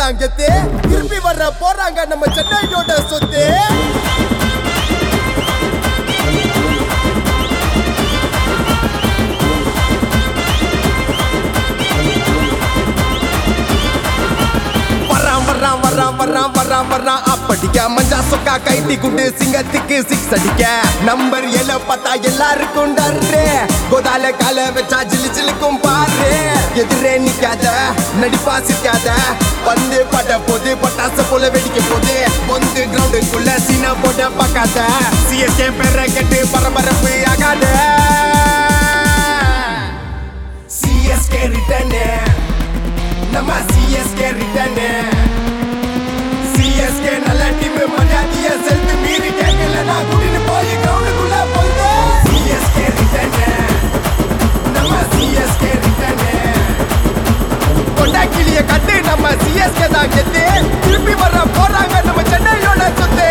தான் கெத்து திருப்பி வர போறாங்க நம்ம சென்னையோட சொத்து வரான் வரான் வரான் வரான் வரான் வரான் அப்படிக்க மஞ்சா சொக்கா கைட்டி குண்டு சிங்கத்துக்கு சிக்ஸ் அடிக்க நம்பர் ஏழு பார்த்தா எல்லாருக்கும் டர்ரு கோதால கால வச்சா ஜிலு ஜிலுக்கும் பாரு எதிரே நிக்காத நடிப்பா சிக்காத வந்து பட போது பட்டாசு போல வெடிக்க போது பொந்து கிரவுண்டுக்குள்ள சீனா போட பார்க்காத சிஎஸ்கே பேரை கெட்டு பரபரப்பு ஆகாத சிஎஸ்கே ரிட்டர்னு நம்ம சிஎஸ்கே ரிட்டர்னு சிஎஸ்கே நல்ல டீம் மரியாதைய செலுத்து மீறி கேட்கலனா கூட்டிட்டு போய் கிரவுண்டுக்குள்ள போயிடு சிஎஸ்கே ரிட்டர்னு நம்ம சிஎஸ்கே ரிட்டர்னு கொண்டாக்கிளிய கட்டு நம்ம சிஎஸ்கே தான் கெத்து திருப்பி வர போறாங்க நம்ம சென்னையோட சொத்து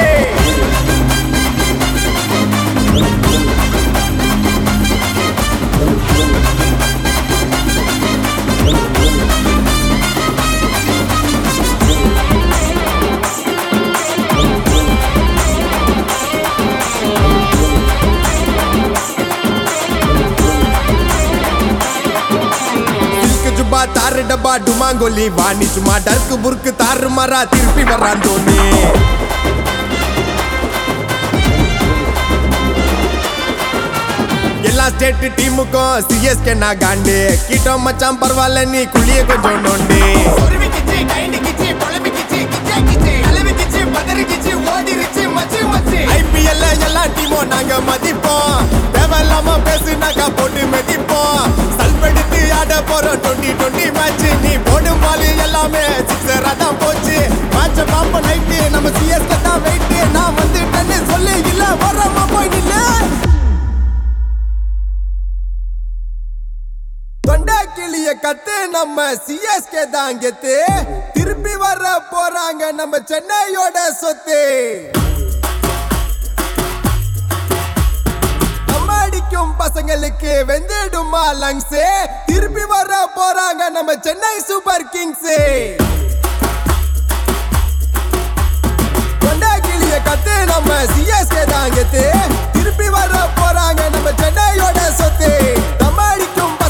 சில்க் ஜுப்பா தாரு டப்பா டுமாங்கோலி வாணி சும்மா டர்க்கு புர்க்கு தாறு மாறா திருப்பி வர்றான் தோனி எல்லா ஸ்டேட் டீமுக்கும் சிஎஸ்கே நான் காண்டு கிட்டோ மச்சான் பரவாயில்ல நீ குழிய கொஞ்சம் நோண்டி ஐபிஎல்ல எல்லா டீமும் நாங்க மதிப்போம் தேவையில்லாம பேசுனாக்கா போட்டு மதிப்போம் சல்பெடுத்து ஆட போறோம் டுவெண்ட்டி டுவெண்ட்டி மேட்ச் நீ போடும் பால் எல்லாமே சிக்ஸரா தான் போச்சு மேட்ச பாப்ப நைட்டு நம்ம சிஎஸ்கே தான் வெயிட் நான் வந்துட்டேன்னு சொல்லி இல்ல வராம போய் நில்லு தொண்டா கிளிய கத்து நம்ம சிஎஸ்கே தான் கெத்து திருப்பி வர போறாங்க நம்ம சென்னையோட சொத்து நம்ம அடிக்கும் பசங்களுக்கு வெந்திடுமா லங்ஸ் திருப்பி வர போறாங்க நம்ம சென்னை சூப்பர் கிங்ஸ் கொண்டா கிளிய கத்து நம்ம சிஎஸ்கே தான் கெத்து திருப்பி வர போறாங்க நம்ம சென்னையோட சொத்து நம்ம அடிக்கும்